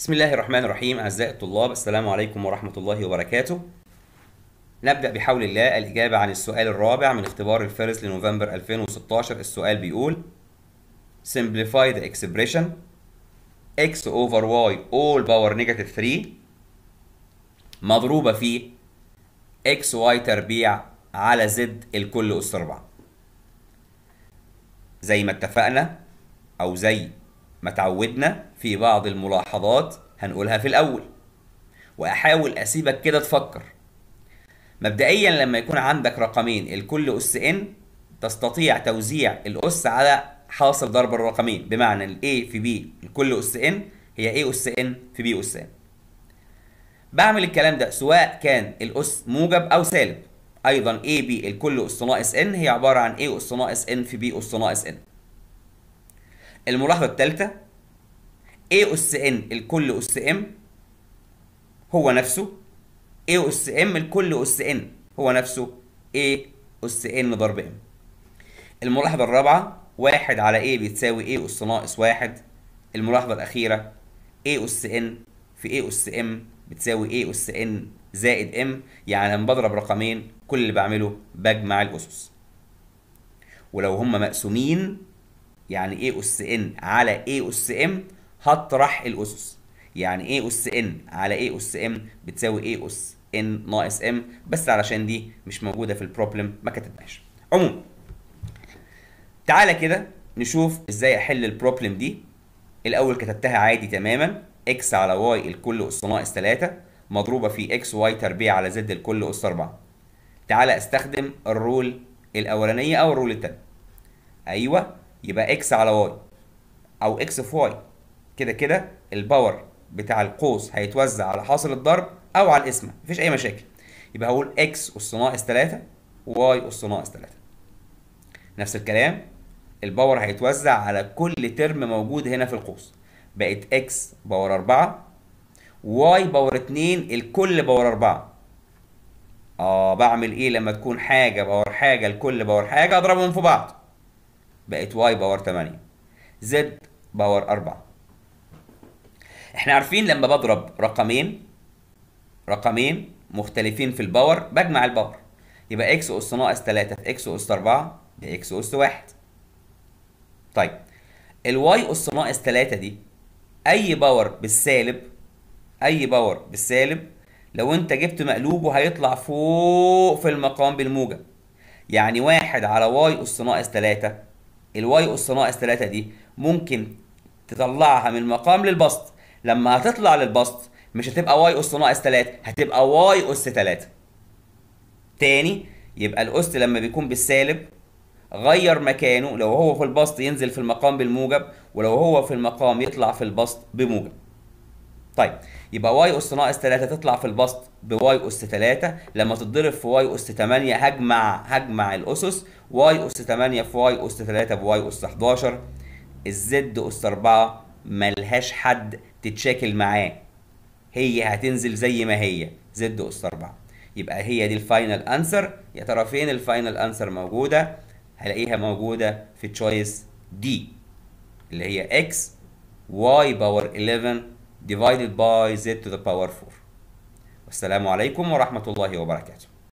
بسم الله الرحمن الرحيم أعزائي الطلاب السلام عليكم ورحمة الله وبركاته نبدأ بحول الله الإجابة عن السؤال الرابع من اختبار الفارس لنوفمبر 2016 السؤال بيقول Simplify the expression x over y all power negative 3 مضروبة في x y تربيع على z الكل أس 4 زي ما اتفقنا أو زي ما تعودنا في بعض الملاحظات هنقولها في الأول وأحاول أسيبك كده تفكر مبدئيا لما يكون عندك رقمين الكل أس n تستطيع توزيع الأس على حاصل ضرب الرقمين بمعنى ال A في B الكل أس n هي A أس n في B أس n بعمل الكلام ده سواء كان الأس موجب أو سالب أيضا AB الكل أس ناقص n هي عبارة عن A أس ناقص n في B أس ناقص n الملاحظة الثالثة A أس N الكل أس M هو نفسه A أس M الكل أس N هو نفسه A أس N ضرب M الملاحظة الرابعة واحد على A بتساوي A أس ناقص واحد الملاحظة الأخيرة A أس N في A أس M بتساوي A أس N زائد M يعني لما بضرب رقمين كل اللي بعمله بجمع الأسس ولو هما مقسومين يعني A أس N على A أس M هطرح الأسس يعني A أس N على A أس M بتساوي A أس N ناقص M بس علشان دي مش موجودة في البروبلم ما كتبناش عموما تعالى كده نشوف ازاي احل البروبلم دي الاول كتبتها عادي تماما x على y الكل أس ناقص 3 مضروبة في x y تربيع على z الكل أس 4 تعالى استخدم الرول الأولانية أو الرول التانية أيوه يبقى x على y او x في y كده كده الباور بتاع القوس هيتوزع على حاصل الضرب او على القسمه مفيش اي مشاكل يبقى هقول x اس ناقص 3 y اس ناقص 3 نفس الكلام الباور هيتوزع على كل ترم موجود هنا في القوس بقت x باور 4 y باور 2 الكل باور 4 اه بعمل ايه لما تكون حاجه باور حاجه الكل باور حاجه اضربهم في بعض بقت واي باور 8 زد باور 4 احنا عارفين لما بضرب رقمين رقمين مختلفين في الباور بجمع الباور يبقى اكس اس ناقص 3 في اكس اس 4 باكس اس 1 طيب الواي اس ناقص 3 دي اي باور بالسالب اي باور بالسالب لو انت جبت مقلوبه هيطلع فوق في المقام بالموجب يعني واحد على واي اس ناقص 3 الواي اس ناقص 3 دي ممكن تطلعها من المقام للبسط لما هتطلع للبسط مش هتبقى واي اس ناقص 3 هتبقى واي اس 3 تاني يبقى الاس لما بيكون بالسالب غير مكانه لو هو في البسط ينزل في المقام بالموجب ولو هو في المقام يطلع في البسط بموجب طيب يبقى واي اس ناقص 3 تطلع في البسط بواي اس 3 لما تتضرب في واي اس 8 هجمع هجمع الاسس واي اس 8 في واي اس 3 بواي اس 11 الزد اس 4 ملهاش حد تتشاكل معاه هي هتنزل زي ما هي زد اس 4 يبقى هي دي الفاينل انسر يا ترى فين الفاينل انسر موجوده هلاقيها موجوده في تشويس دي اللي هي x y باور 11 divided by z to the power 4 والسلام عليكم ورحمة الله وبركاته